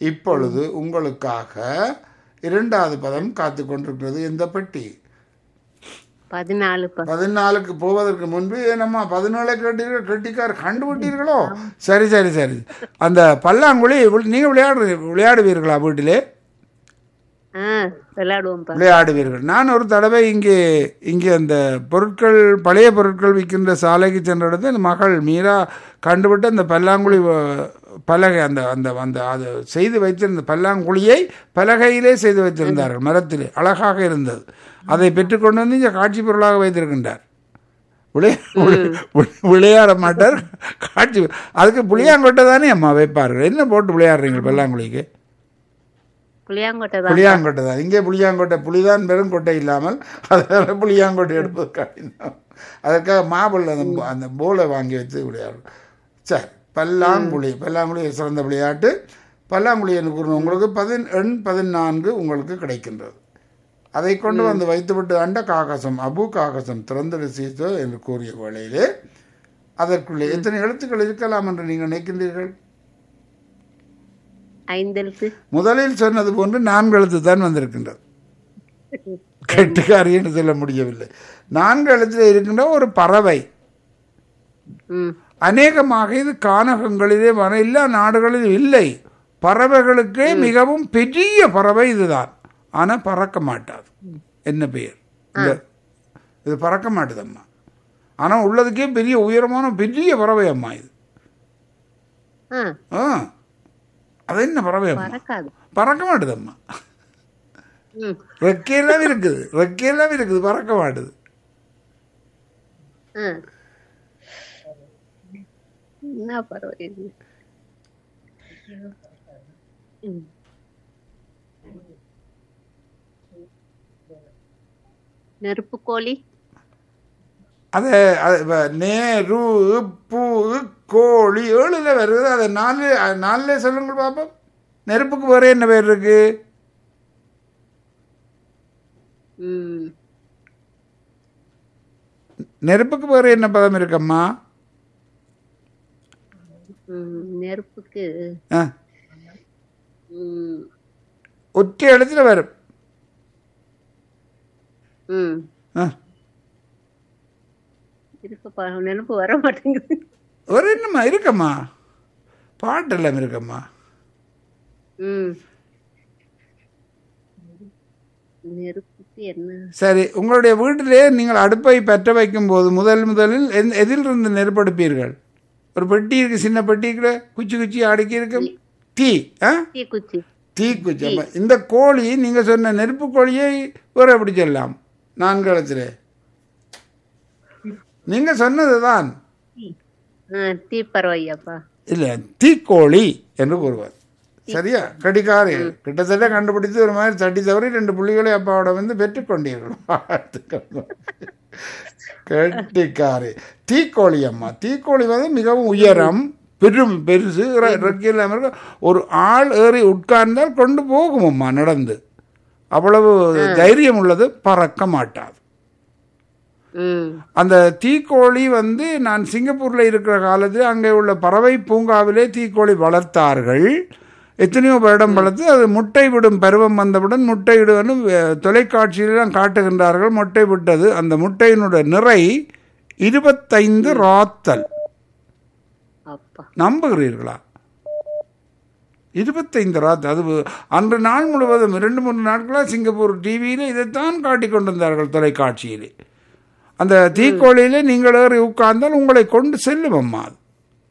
இப்பொழுது உங்களுக்காக இரண்டாவது பதம் காத்து கொண்டிருக்கிறது எந்த பெட்டி பதினாலு பா பதினாலுக்கு போவதற்கு முன்பு ஏனம்மா பதினாலு கேட்டீர்கள் கெட்டிக்கார் கண்டுபிட்டீர்களோ சரி சரி சரி அந்த பல்லாங்குழி வி- நீங்க விளையாடு விளையாடுவீர்களா வீட்டிலே ஆ விளையாடுவோம் பா விளையாடுவீர்கள் நான் ஒரு தடவை இங்கே இங்கே அந்த பொருட்கள் பழைய பொருட்கள் விற்கின்ற சாலைக்கு சென்ற இடத்துல என் மகள் மீரா கண்டுபிட்டு அந்த பல்லாங்குழி வ- பலகை அந்த அந்த அந்த அது செய்து வைத்திருந்த பல்லாங்குழியை பலகையிலே செய்து வைத்திருந்தார்கள் மரத்திலே அழகாக இருந்தது அதை பெற்றுக்கொண்டு வந்து இங்கே காட்சி பொருளாக வைத்திருக்கின்றார் விளையா விளை- விளையாட மாட்டார் காட்சி அதுக்கு புளியாங்கொட்டை தானே அம்மா வைப்பார்கள் என்ன போட்டு விளையாடுறீங்க பல்லாங்குழிக்கு புளியாங்கோட்டை தான் புளியாங்கொட்டை தான் இங்கே புளியாங்கொட்டை புளிதான் வெறும் கொட்டை இல்லாமல் அதனால புளியாங்கொட்டை எடுப்பது கடினம் அதற்காக மாபிள் அந்த அந்த போலை வாங்கி வச்சு விளையாடும் சரி பல்லாங்குழி பல்லாங்குழி சிறந்த விளையாட்டு பல்லாங்குழி என்று கூறின உங்களுக்கு பதின் எண் பதினான்கு உங்களுக்கு கிடைக்கின்றது அதை கொண்டு வந்து வைத்துவிட்டு அண்ட காகசம் அபு காகசம் திறந்த சீசோ என்று கூறிய வேளையிலே அதற்குள்ளே எத்தனை எழுத்துக்கள் இருக்கலாம் என்று நீங்கள் நினைக்கின்றீர்கள் ஐந்தெழுத்து முதலில் சொன்னது போன்று நான்கு எழுத்து தான் வந்திருக்கின்றது கெட்டுக்காரி என்று சொல்ல முடியவில்லை நான்கு எழுத்தில் இருக்கின்ற ஒரு பறவை ம் அநேகமாக இது கானகங்களிலே வர எல்லா நாடுகளிலும் இல்லை பறவைகளுக்கே மிகவும் பெரிய பறவை இதுதான் ஆனா பறக்க மாட்டாது என்ன பெயர் இந்த இது பறக்க மாட்டுதம்மா ஆனா உள்ளதுக்கே பெரிய உயரமான பெரிய பறவை அம்மா இது ஆ ஆ அது என்ன பறவை அம்மா பறக்காது பறக்க மாட்டுதம்மா ம் ரெக்கையெல்லாம் இருக்குது ரெக்கையெல்லாம் இருக்குது பறக்க மாட்டுது ஆ என்ன பறவை இது ம். நெருப்பு கோழி அது அது வ- நேரு பூ கோழி ஏழுல வருது அதை நாலு நாலுல சொல்லுங்க பாப்போம் நெருப்புக்கு வேற என்ன பேர் இருக்கு ம் நெருப்புக்கு வேற என்ன பதம் இருக்கம்மா ம், நெருப்புக்கு ஆ, ம் ஒற்றை இடத்துல வரும் ம் ஆ, இருக்குப்பா நெருப்பு வர மாட்டேங்குது வேற என்னம்மா இருக்கம்மா பாட்டெல்லாம் இருக்கம்மா ம் நெருப்புக்கு என்ன சரி உங்களுடைய வீட்டிலே நீங்கள் அடுப்பை பற்ற வைக்கும் போது முதல் முதலில் எந்த- எதிலிருந்து நெருப்படுப்பீர்கள் ஒரு பெட்டி இருக்கு சின்ன பெட்டி இருக்கு குச்சி குச்சி அடுக்கி இருக்கும் தீ ஆ தீக்குச்சி தீக்குச்சி அப்ப இந்த கோழி நீங்க சொன்ன நெருப்பு கோழியை வேற எப்படி சொல்லலாம் நான்கு எழுத்துல நீங்க சொன்னதுதான் ஆ தீப்பறவையாப்பா இல்ல தீக்கோழி என்று கூறுவார் சரியா கடிகாரி கிட்டத்தட்ட கண்டுபிடித்து ஒரு மாதிரி தட்டி தவறி ரெண்டு புள்ளிகளை அப்பாவோட வந்து பெற்றுக்கொண்டீர்கள் வாழ்த்துக்கள். கெட்டிக்காரி தீக்கோழி அம்மா தீக்கோழி வந்து மிகவும் உயரம் பெரும் பெருசு ர- ரெக்கை இல்லாம இருக்கு. ஒரு ஆள் ஏறி உட்கார்ந்தால் கொண்டு போகும் அம்மா நடந்து அவ்வளவு தைரியம் உள்ளது பறக்க மாட்டாது ம் அந்த தீக்கோழி வந்து நான் சிங்கப்பூரில் இருக்கிற காலத்தில் அங்கே உள்ள பறவை பூங்காவிலே தீக்கோழி வளர்த்தார்கள் எத்தனையோ வருடம் வளர்த்து அது முட்டை விடும் பருவம் வந்தவுடன் முட்டை விடுவன்னு அஹ், தொலைக்காட்சியிலாம் காட்டுகின்றார்கள் முட்டை விட்டது அந்த முட்டையினுடைய நிறை இருபத்தைந்து ராத்தல் அப்பா நம்புகிறீர்களா இருபத்தைந்து ராத் அது அன்று நாள் முழுவதும் இரண்டு மூன்று நாட்களாக சிங்கப்பூர் டிவியிலே இதைத்தான் காட்டிக் கொண்டிருந்தார்கள் தொலைக்காட்சியிலே அந்த தீக்கோழியிலே நீங்கள் ஏறி உட்கார்ந்தால் உங்களை கொண்டு செல்லும் அம்மா அது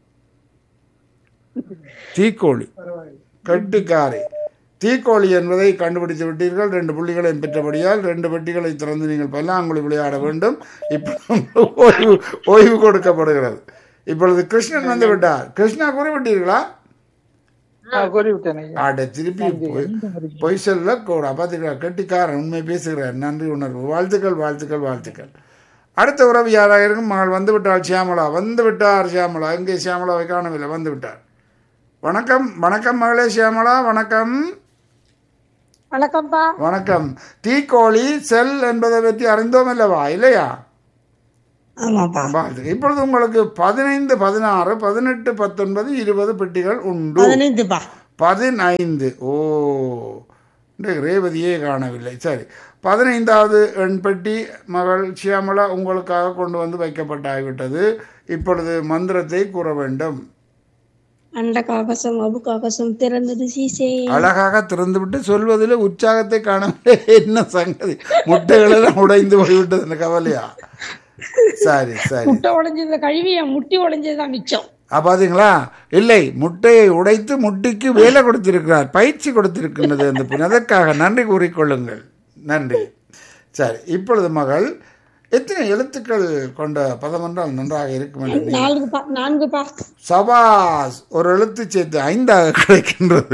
தீக்கோழி கட்டுக்காரி தீக்கோழி என்பதை கண்டுபிடித்து விட்டீர்கள் ரெண்டு புள்ளிகளை பெற்றபடியால் ரெண்டு பெட்டிகளை திறந்து நீங்கள் பல்லாங்குழி விளையாட வேண்டும் இப்போ ஓய்வு ஓய்வு கொடுக்கப்படுகிறது இப்பொழுது கிருஷ்ணன் வந்து விட்டார் கிருஷ்ணா குறிப்பிட்டீர்களா கூறிவிட்டேன் ஐயா ஆட திருப்பி பொய்- பொய் சொல்ல கூட பார்த்தீங்களா கெட்டிக்காரன் உண்மை பேசுகிறார் நன்றி உணர்வு வாழ்த்துக்கள் வாழ்த்துக்கள் வாழ்த்துக்கள் அடுத்த உறவு யாராக இருக்கும் மகள் வந்து விட்டாள் சியாமலா வந்து விட்டார் சியாமலா எங்கே சியாமலாவை காணவில்லை வந்து விட்டார் வணக்கம் வணக்கம் மகளே சியாமலா வணக்கம் வணக்கம்ப்பா வணக்கம் தீக்கோழி செல் என்பதை பற்றி அறிந்தோம் அல்லவா இல்லையா ஆமாப்பா வாழ்த்துக்கள். இப்பொழுது உங்களுக்கு பதினைந்து பதினாறு பதினெட்டு பத்தொன்பது இருபது பெட்டிகள் உண்டு பதினைந்துப்பா பதினைந்து ஓ இன்றைக்கு ரேவதியே காணவில்லை சரி பதினைந்தாவது எண் பெட்டி மகள் சியாமலா உங்களுக்காக கொண்டு வந்து வைக்கப்பட்டாகிவிட்டது இப்பொழுது மந்திரத்தை கூற வேண்டும் அண்ட காகசம் அபு காகசம் திறந்தது சீசே அழகாக திறந்துவிட்டு சொல்வதில் உற்சாகத்தை காணவில்லை என்ன சங்கதி முட்டைகள் எல்லாம் உடைந்து போய்விட்டது இந்த கவலையா சரி சரி முட்டை உடைஞ்சது கழுவி என் முட்டி உடைஞ்சதுதான் மிச்சம் ஆ, பாத்தீங்களா இல்லை முட்டையை உடைத்து முட்டிக்கு வேலை கொடுத்திருக்கிறார் பயிற்சி கொடுத்திருக்கின்றது அந்த பெண் அதற்காக நன்றி கூறிக்கொள்ளுங்கள் நன்றி சரி இப்பொழுது மகள் எத்தனை எழுத்துக்கள் கொண்ட பதம் என்றால் நன்றாக இருக்கும் என்று நீ- நான்கு பா நான்கு பா சபாஸ் ஒரு எழுத்து சேர்த்து ஐந்தாக கிடைக்கின்றது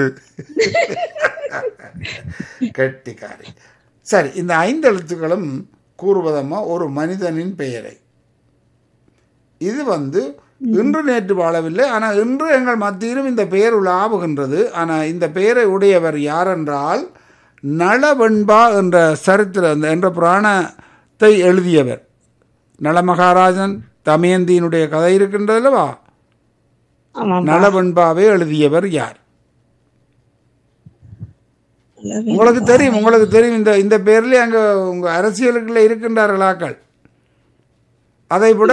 கெட்டிக்காரி சரி இந்த ஐந்து எழுத்துக்களும் கூறுவதம்மா ஒரு மனிதனின் பெயரை இது வந்து இன்று நேற்று வாழவில்லை ஆனால் இன்று எங்கள் மத்தியிலும் இந்த பெயர் உலாவுகின்றது ஆனால் இந்த பெயரை உடையவர் யார் என்றால் நளவெண்பா என்ற சரித்திர என்ற புராணத்தை எழுதியவர் நளமகாராஜன் தமயந்தியினுடைய கதை இருக்கின்றது அல்லவா ஆமாம் நளவெண்பாவை எழுதியவர் யார் உங்களுக்கு தெரியும் உங்களுக்கு தெரியும் இந்த இந்த பேர்லயே அங்க உங்க அரசியலுக்குள்ள இருக்கின்றார்களாக்கள் அதை விட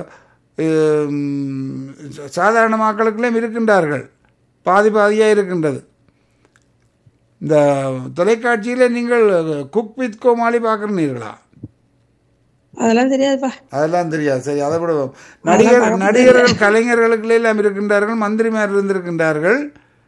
உம், சாதாரண மக்களுக்குள்ளேயும் இருக்கின்றார்கள் பாதி பாதியாக இருக்கின்றது இந்த தொலைக்காட்சியில் நீங்கள் குக் வித் கோமாளி பார்க்குறீர்களா அதெல்லாம் தெரியாதுப்பா அதெல்லாம் தெரியாது சரி அதை விட நடிகர் நடிகர்கள் கலைஞர்களுக்குள்ளே எல்லாம் இருக்கின்றார்கள் மந்திரிமார் இருந்திருக்கின்றார்கள்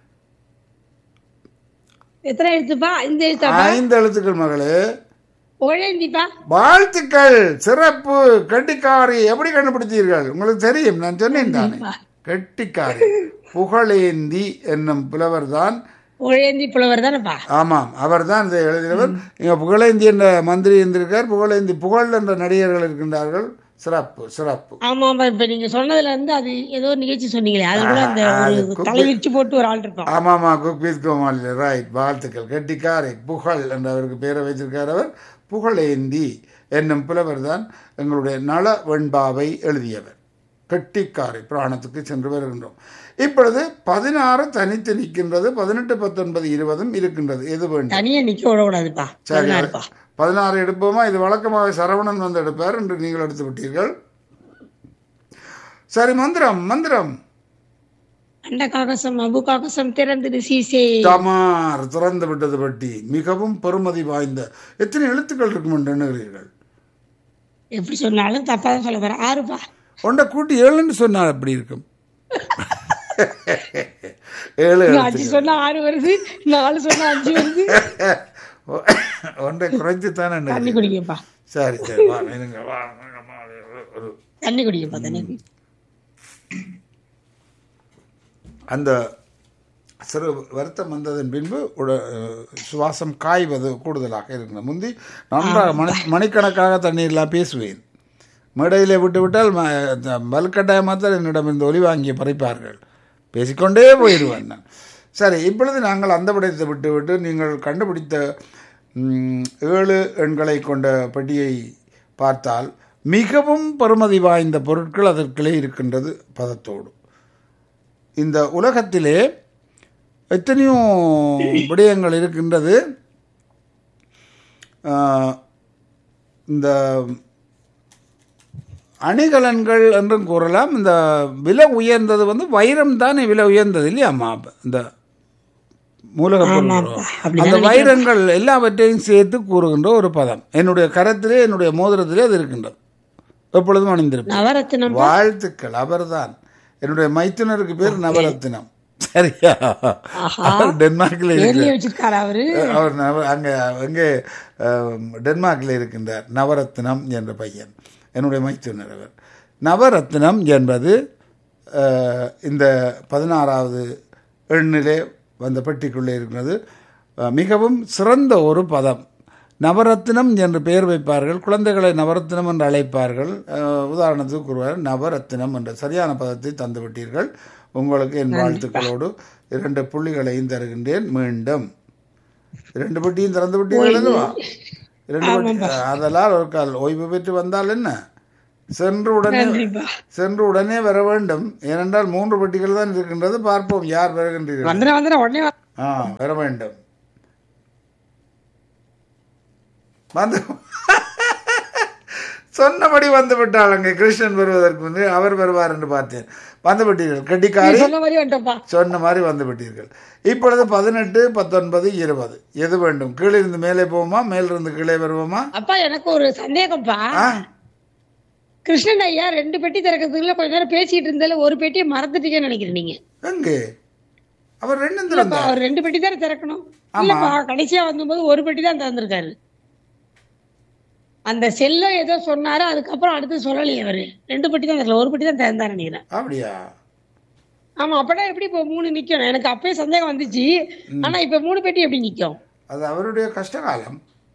எத்தனை எழுத்துப்பா இந்த எழுத்தாப்பா ஐந்து எழுத்துக்கள் மகளே புகழேந்திப்பா வாழ்த்துக்கள் சிறப்பு கெட்டிக்காரி எப்படி கண்டுபிடித்தீர்கள் உங்களுக்கு தெரியும் நான் சொன்னேன் தானே கெட்டிக்காரி புகழேந்தி என்னும் புலவர் தான் புகழேந்தி புலவர் தானேப்பா ஆமாம் அவர் தான் இதை எழுதினவர் இங்க புகழேந்தி என்ற மந்திரி இருந்திருக்கார் புகழேந்தி புகழ் என்ற நடிகர்கள் இருக்கின்றார்கள் சிறப்பு சிறப்பு ஆமாப்பா இப்ப நீங்க சொன்னதுல இருந்து அது ஏதோ ஒரு நிகழ்ச்சி சொன்னீங்களே அது கூட அந்த ஒரு தலைவிரிச்சு போட்டு ஒரு ஆள் இருப்பான் ஆமாமா குக்வித் கோமாளி ரைட் வாழ்த்துக்கள் கெட்டிக்காரை புகழ் என்றவருக்கு பேரை வைத்திருக்கார் அவர் புகழேந்தி என்னும் புலவர் தான் எங்களுடைய நல வெண்பாவை எழுதியவர் கெட்டிக்காரை புராணத்துக்கு சென்று வருகின்றோம் இப்பொழுது பதினாறு தனித்து நிற்கின்றது பதினெட்டு பத்தொன்பது இருபதும் இருக்கின்றது எது வேண்டும் தனியா நிக்க விடக்கூடாதுப்பா சரி பதினாறுப்பா பதினாறு எடுப்போமா இது வழக்கமாக சரவணன் வந்து எடுப்பார் என்று நீங்கள் எடுத்து விட்டீர்கள் சரி மந்திரம் மந்திரம் அண்ட காகசம் அபு காகசம் திறந்தது சீசே தமார் திறந்து விட்டது பட்டி மிகவும் பெருமதி வாய்ந்த எத்தனை எழுத்துக்கள் இருக்கும் என்று எண்ணுகிறீர்கள் எப்படி சொன்னாலும் தப்பா தான் சொல்ல போறேன் ஆறுப்பா ஒன்றை கூட்டி ஏழுன்னு சொன்னால் அப்படி இருக்கும் ஏழு அஞ்சு எழுத்துக்கள் சொன்னா ஆறு வருது நாலு சொன்னா அஞ்சு வருது ஒன்றை குறைத்து தானே தண்ணி எண்ணுகிறீர்கள். குடிக்கப்பா சரி சரி வா இருங்க வா வாங்கம்மா. ஒரு தண்ணி குடிக்கப்பா தண்ணி குடி. அந்த சிறு வருத்தம் வந்ததன் பின்பு உட சுவாசம் காய்வது கூடுதலாக இருக்கிறது முந்தி நன்றாக மணி மணிக்கணக்காக தண்ணீர்லாம் பேசுவேன் மேடையிலே விட்டு விட்டால் வலுக்கட்டாயமாக தான் என்னிடம் இந்த ஒலி வாங்கி பறிப்பார்கள் பேசிக்கொண்டே போயிடுவேன் நான் சரி இப்பொழுது நாங்கள் அந்த விடயத்தை விட்டு விட்டு நீங்கள் கண்டுபிடித்த ம், ஏழு எண்களை கொண்ட பெட்டியை பார்த்தால் மிகவும் பெறுமதி வாய்ந்த பொருட்கள் அதற்குள்ளே இருக்கின்றது பதத்தோடு இந்த உலகத்திலே எத்தனையோ விடயங்கள் இருக்கின்றது ஆஹ், இந்த அணிகலன்கள் என்றும் கூறலாம் இந்த விலை உயர்ந்தது வந்து வைரம் தானே விலை உயர்ந்தது இல்லையாம்மா இந்த மூலக பொருள் அந்த வைரங்கள் எல்லாவற்றையும் சேர்த்து கூறுகின்ற ஒரு பதம் என்னுடைய கரத்திலே என்னுடைய மோதிரத்திலே அது இருக்கின்றது எப்பொழுதும் அணிந்திருப்பேன் நவரத்தினம் வாழ்த்துக்கள் அவர்தான் என்னுடைய மைத்துனருக்கு பேர் நவரத்தினம் சரியா அவர் டென்மார்க்கில் இருக்கிறார் பேர்லயே வச்சிருக்காரு அவரு அவர் நவ அங்கே அங்கே அஹ், டென்மார்க்கில் இருக்கின்றார் நவரத்னம் என்ற பையன் என்னுடைய மைத்துனர் அவர் நவரத்னம் என்பது அஹ், இந்த பதினாறாவது எண்ணிலே வந்த பெட்டிக்குள்ளே இருக்கிறது அஹ், மிகவும் சிறந்த ஒரு பதம் நவரத்னம் என்று பெயர் வைப்பார்கள் குழந்தைகளை நவரத்னம் என்று அழைப்பார்கள் அஹ், உதாரணத்துக்கு கூறுவார் நவரத்னம் என்ற சரியான பதத்தை தந்து விட்டீர்கள் உங்களுக்கு என் வாழ்த்துக்களோடு இரண்டு புள்ளிகளையும் தருகின்றேன் மீண்டும் இரண்டு பெட்டியும் திறந்து விட்டீர்கள் அல்லவா இரண்டு பெட்டி அதெல்லாம் ஒரு கால் ஓய்வு பெற்று வந்தால் என்ன சென்று உடனே நன்றிப்பா சென்று உடனே வர வேண்டும் ஏனென்றால் மூன்று பெட்டிகள் தான் இருக்கின்றது பார்ப்போம் யார் வருகின்றீர்கள் வந்துடுறேன் வந்துடுறேன் உடனே வா- ஆ வர வேண்டும் வந்து சொன்னபடி வந்து விட்டாள் அங்கே கிருஷ்ணன் வருவதற்கு முன்பு அவர் வருவார் என்று பார்த்தேன் வந்து விட்டீர்கள் நீ கெட்டிக்காரி சொன்ன மாதிரி வந்துட்டப்பா சொன்ன மாதிரி வந்து விட்டீர்கள் இப்பொழுது பதினெட்டு பத்தொன்பது இருபது எது வேண்டும் கீழே இருந்து மேலே போவோமா மேலிருந்து கீழே வருவோமா அப்பா எனக்கு ஒரு சந்தேகம்ப்பா ஆ கிருஷ்ணன் ஐயா ரெண்டு பெட்டி திறக்கிறதுக்குள்ள கொஞ்ச நேரம் பேசிட்டு இருந்தால ஒரு பெட்டியை மறந்துட்டீங்கன்னு நினைக்கிறேன் நீங்க எங்கே அவர் ரெண்டும் இல்லப்பா திறந்தார் அவர் ரெண்டு பெட்டி தானே திறக்கணும் இல்லப்பா கடைசியா வந்தபோது ஒரு பெட்டி தான் திறந்திருக்காரு அந்த செல்ல ஏதோ சொன்னாரு அதுக்கப்புறம் அடுத்து சொல்லலையே அவரு ரெண்டு பெட்டி தான் திறக்கல ஒரு பெட்டி தான் திறந்தாரு நினைக்கிறேன் அப்படியா ஆமா அப்படா எப்படி இப்போ மூணு நிக்கும் எனக்கு அப்பயே சந்தேகம் வந்துச்சு ஆனா இப்ப மூணு பெட்டி எப்படி நிக்கும் அது அவருடைய கஷ்டகாலம்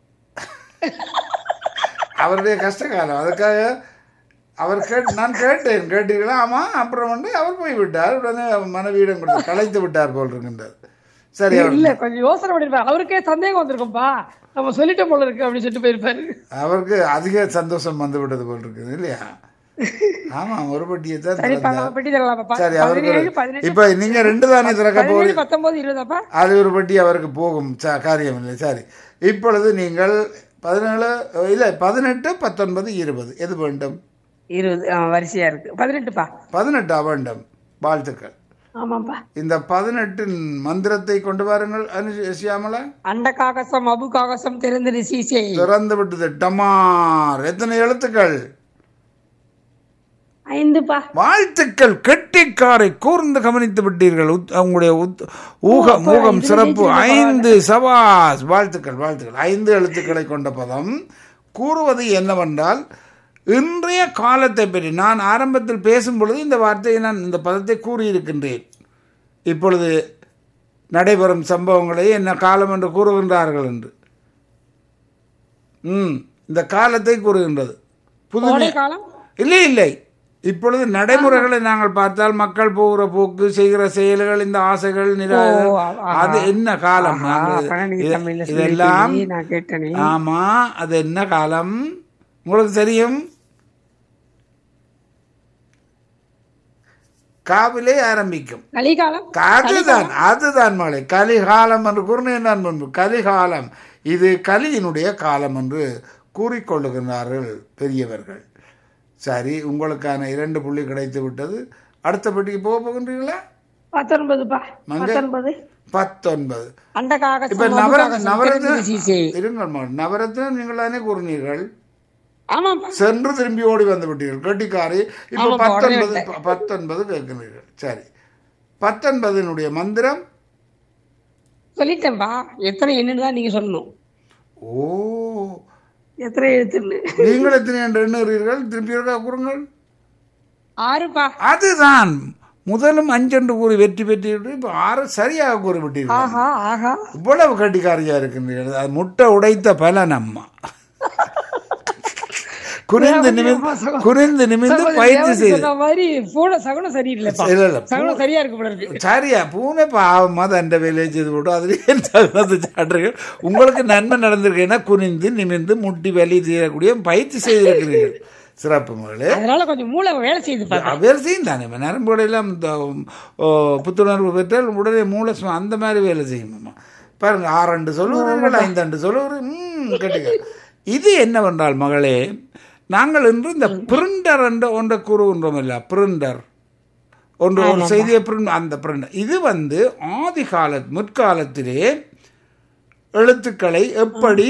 அவருடைய கஷ்டகாலம் அதுக்காக அவர் கேட் நான் கேட்டேன் கேட்டீங்களா ஆமாம் அப்புறம் வந்து அவர் போய் விட்டார் உடனே மனைவியிடம் கொடுத்து கலைத்து விட்டார் போல் இருக்கின்றது சரி அவர் இல்ல கொஞ்சம் யோசனை பண்ணிருப்பாரு அவருக்கே சந்தேகம் வந்திருக்கும்பா நம்ம சொல்லிட்ட போல இருக்கு அப்படின்னு சொல்லிட்டு போயிருப்பாரு அவருக்கு அதிக சந்தோஷம் வந்து விட்டது போல் இருக்குது இல்லையா ஆமாம் ஒரு பெட்டியை தான் சரிப்பா திறந்தார். நம்ம பெட்டி தரலாம்ப்பா சரி அவருக்கு பதினேழு ஒரு- பதினெட்டு இப்ப நீங்க ரெண்டு தானே திறக்க போறீங்க பதினேழு பத்தொன்பது இருபதாப்பா அது ஒரு பெட்டி அவருக்கு போகும் ச- காரியம் இல்லை சரி இப்பொழுது நீங்கள் பதினேழு இல்லை பதினெட்டு பத்தொன்பது இருபது எது வேண்டும் இருபது ஆ, வரிசையா இருக்கு பதினெட்டுப்பா பதினெட்டா வேண்டும் வாழ்த்துக்கள் ஆமாப்பா இந்த பதினெட்டின் மந்திரத்தை கொண்டு வாருங்கள் அனு சியாமலா அண்ட காகசம் அபு காகசம் திறந்து சீசே திறந்து விட்டது டமார் எத்தனை எழுத்துக்கள் ஐந்துப்பா வாழ்த்துக்கள் கெட்டிக்காரை கூர்ந்து கவனித்து விட்டீர்கள் உத்- உங்களுடைய உத்- ஊகம் அப்பா, ஊகம் இதுல சிறப்பு ஜெயிச்சிருக்க ஐந்து சபாஸ் வாழ்த்துக்கள் வாழ்த்துக்கள் ஐந்து எழுத்துக்களை கொண்ட பதம் கூறுவது என்னவென்றால் இன்றைய காலத்தை பற்றி நான் ஆரம்பத்தில் பேசும் பொழுது இந்த வார்த்தையை நான் இந்த பதத்தை கூறியிருக்கின்றேன் இப்பொழுது நடைபெறும் சம்பவங்களை என்ன காலம் என்று கூறுகின்றார்கள் என்று ம் இந்த காலத்தை கூறுகின்றது புது கோடை காலம் இல்லை இல்லை இப்பொழுது நடைமுறைகளை நாங்கள் பார்த்தால் மக்கள் போகிற போக்கு செய்கிற செயல்கள் இந்த ஆசைகள் நிரா- ஓ, ஆஹா. அது என்ன காலம் ஆஹா, நாங்கள் அப்பனா நீங்க இது- தமிழ்ல இதெல்லாம் சொல்லிருக்கீங்க, நான் கேட்டேனே. ஆமா அது என்ன காலம் உங்களுக்கு தெரியும் காவிலே ஆரம்பிக்கும் கலிகாலம் அதுதான் அதுதான் மழை கலிகாலம் என்று கூறினேன் நான் முன்பு கலிகாலம் இது கலியினுடைய காலம் என்று கூறிக்கொள்ளுகின்றார்கள் பெரியவர்கள் சரி உங்களுக்கான இரண்டு புள்ளி கிடைத்து விட்டது அடுத்த பெட்டிக்கு போக போகின்றீங்களா பத்தொன்பதுப்பா மங்க- பத்தொன்பது பத்தொன்பது அண்ட காகசம் இப்ப அபு நவரத்ன காகசம் நவரத்ன திறந்து சீசே இருங்கள் மகன் நவரத்னம் நீங்கள் தானே கூறினீர்கள் ஆமாப்பா சென்று திரும்பி ஓடி வந்து விட்டீர்கள் கெட்டிக்காரி இப்ப ஆமாப்பா, உடனே பத்தொன்பது ப- பத்தொன்பது கேட்கிறீர்கள் சரி பத்தொன்பதினுடைய மந்திரம் சொல்லிட்டேன்பா எத்தனை என்னன்னு தான் நீங்க சொல்லணும் ஓ எத்தனை எழுத்துன்னு நீங்கள் எத்தனை என்று எண்ணுகிறீர்கள் திருப்பி இருக்கா கூறுங்கள் ஆறுப்பா அதுதான் முதலும் அஞ்சென்று கூறி வெற்றி பெற்றீர்கள் இப்போ ஆறு சரியாக கூறிவிட்டீர்கள் ஆஹா ஆஹா இவ்வளவு கட்டிக்காரியா இருக்கின்றீர்கள் அது முட்டை உடைத்த பலன் அம்மா குறிந்து நிமிந்து குறிந்து நிமிந்து சகோதரி பயிற்சி தேவதை செய்து சொன்ன மாதிரி பூனை சகுனம் சரியில்லைப்பா இல்ல, இல்ல, சகுனம் சரியா இருக்கு போல இருக்கு சரியா பூனை பாவமா தண்ட வேலையை செய்து போட்டு அதுலேயே தகுந்த சாட்டுறீர்கள் உங்களுக்கு நன்மை நடந்திருக்குன்னா குனிந்து நிமிந்து முட்டி வலி செய்யக்கூடிய பயிற்சி செய்திருக்கிறீர்கள் சிறப்பு மகளே அதனால கொஞ்சம் மூளை வேலை செய்யுதுப்பா வேலை செய்யும் தானே இப்ப நரம்புகளெல்லாம் இந்த, ஓ, புத்துணர்வு பெற்றால் உடனே மூளை சும்மா அந்த மாதிரி வேலை செய்யுமாம்மா பாருங்க ஆறண்டு சொல்லுகிறீர்கள் ஐந்தாண்டு சொல்லுகிறீர்கள் ம் கட்டுங்க இது என்னவென்றால் மகளே நாங்கள் இன்று இந்த பிரிண்டர் என்ற ஒன்றை கூறுகின்றோம் இல்ல பிரிண்டர் ஒன்று ஒரு செய்தியை பிரிண்ட் அந்த பிரிண்டர் இது வந்து ஆதி கால முற்காலத்திலே எழுத்துக்களை எப்படி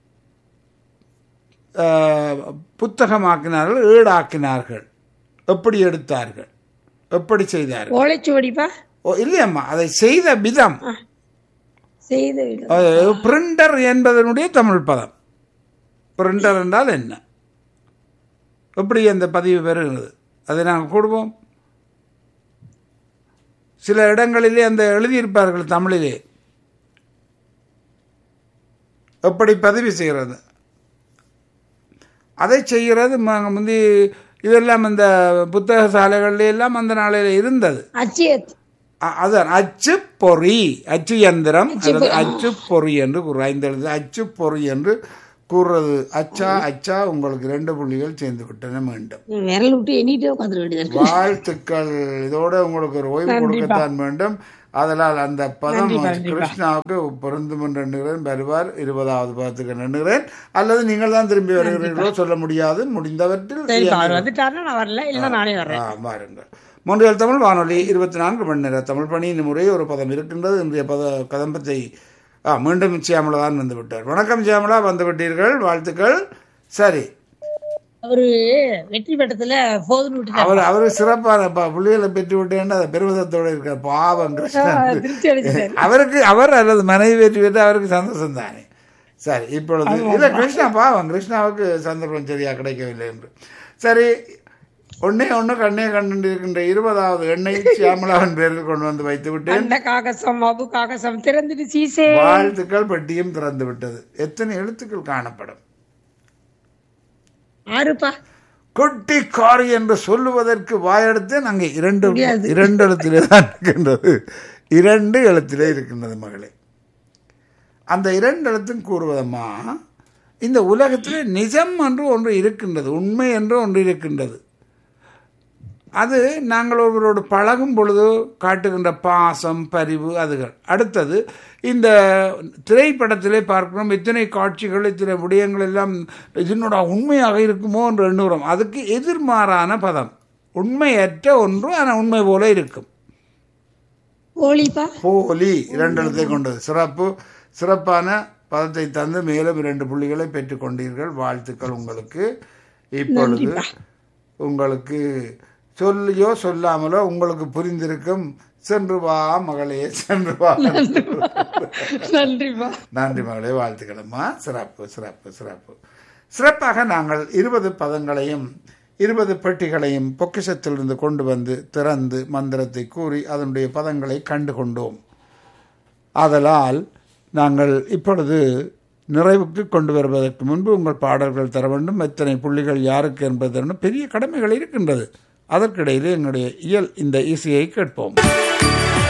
ஆஹ், புத்தகமாக்கினார்கள் ஏடாக்கினார்கள் எப்படி எடுத்தார்கள் எப்படி செய்தார்கள் ஓலைச்சுவடிப்பா ஓ இல்லையம்மா அதை செய்த விதம் செய்த விதம். பிரிண்டர் என்பதனுடைய தமிழ் பதம் பிரிண்டர் என்றால் என்ன எப்படி அந்த பதிவு பெறுகிறது அதை நாங்கள் கூடுவோம் சில இடங்களிலே அந்த எழுதியிருப்பார்கள் தமிழிலே எப்படி பதிவு செய்கிறது அதை செய்கிறது ம- முந்தி இதெல்லாம் அந்த புத்தக சாலைகள்ல எல்லாம் அந்த நாளில் இருந்தது அச்சு அ- அதான் அச்சு பொறி அச்சு யந்திரம் அல்லது அச்சு பொறி என்று கூறு ஐந்து எழுத்து அச்சு பொறி என்று கூறுறது அச்சா அச்சா உங்களுக்கு ரெண்டு புள்ளிகள் சேர்ந்து விட்டன மீண்டும் விரல் விட்டு எண்ணிட்டே உட்காந்துட வேண்டியது இருக்கு வாழ்த்துக்கள் இதோட உங்களுக்கு ஒரு ஓய்வு கொடுக்கத்தான் வேண்டும் அதனால் அந்த பதம் கிருஷ்ணாவுக்கு பொருந்தும் என்று எண்ணுகிறேன் வருவார் இருபதாவது பதத்துக்கு எண்ணுகிறேன் அல்லது நீங்கள் தான் திரும்பி வருகிறீர்களோ சொல்ல முடியாது முடிந்தவற்றில் சரிப்பா அவர் வந்துட்டாருன்னா நான் வரல இல்லைன்னா நானே வர்றேன் ஆ, வாருங்கள் மூன்றியல் தமிழ் வானொலி இருபத்தி நான்கு மணி நேர தமிழ் பணி இந்த முறை ஒரு பதம் இருக்கின்றது இன்றைய பத கதம்பத்தை ஆ மீண்டும் சியாமலா தான் வந்து விட்டார் வணக்கம் சியாமலா வந்து விட்டீர்கள் வாழ்த்துக்கள் சரி அவரு வெற்றி பெட்டத்துல போதுன்னு விட்டுட்டாரு அவர் அவர் சிறப்பான ப- புள்ளிகளை பெற்று விட்டேன்னு அதை பெருமிதத்தோடு இருக்கார் பாவம் கிருஷ்ணன் திருச்சி அடிச்சிட்டாரு அவருக்கு அவர் அல்லது மனைவி வெற்றி பெற்று அவருக்கு சந்தோஷம் தானே சரி இப்பொழுது இல்ல கிருஷ்ணா பாவம் கிருஷ்ணாவுக்கு சந்தர்ப்பம் சரியா கிடைக்கவில்லை என்று சரி ஒன்னே ஒண்ணு கண்ணே கண்டு இருக்கின்ற இருபதாவது எண்ணெய் சியாமலாவின் பேரில் கொண்டு வந்து வைத்து விட்டேன் அண்ட காகசம் அபு காகசம் திறந்துட்டு சீசே வாழ்த்துக்கள் பெட்டியும் திறந்து விட்டது எத்தனை எழுத்துக்கள் காணப்படும் ஆறுப்பா கொட்டி காரி என்று சொல்லுவதற்கு வாயெடுத்து அங்கே இரண்டு இரண்டு எழுத்திலே தான் இருக்கின்றது இரண்டு எழுத்திலே இருக்கின்றது மகளே அந்த இரண்டு எழுத்தும் கூறுவதம்மா இந்த உலகத்திலே நிஜம் என்று ஒன்று இருக்கின்றது உண்மை என்று ஒன்று இருக்கின்றது அது நாங்கள் ஒருவரோடு பழகும் பொழுது காட்டுகின்ற பாசம் பரிவு அதுகள் அடுத்தது இந்த திரைப்படத்திலே பார்க்கிறோம் இத்தனை காட்சிகள் இத்தனை விடயங்கள் எல்லாம் இதனோட உண்மையாக இருக்குமோ என்று எண்ணுகிறோம் அதுக்கு எதிர்மாறான பதம் உண்மையற்ற ஒன்று ஆனால் உண்மை போல இருக்கும் கோழிப்பா போலி இரண்டு எழுத்தை கொண்டது சிறப்பு சிறப்பான பதத்தை தந்து மேலும் இரண்டு புள்ளிகளை பெற்றுக்கொண்டீர்கள் வாழ்த்துக்கள் உங்களுக்கு இப்பொழுது உங்களுக்கு சொல்லியோ சொல்லாமலோ உங்களுக்கு புரிந்திருக்கும் சென்று வா மகளே சென்று வா நன்றிப்பா நன்றி மகளே வாழ்த்துக்களம்மா சிறப்பு சிறப்பு சிறப்பு சிறப்பாக நாங்கள் இருபது பதங்களையும் இருபது பெட்டிகளையும் பொக்கிஷத்திலிருந்து கொண்டு வந்து திறந்து மந்திரத்தை கூறி அதனுடைய பதங்களை கண்டு கொண்டோம் ஆதலால் நாங்கள் இப்பொழுது நிறைவுக்கு கொண்டு வருவதற்கு முன்பு உங்கள் பாடல்கள் தர வேண்டும் எத்தனை புள்ளிகள் யாருக்கு என்பதற்கு பெரிய கடமைகள் இருக்கின்றது அதற்கிடையிலே எங்களுடைய இயல் இந்த இசையை கேட்போம்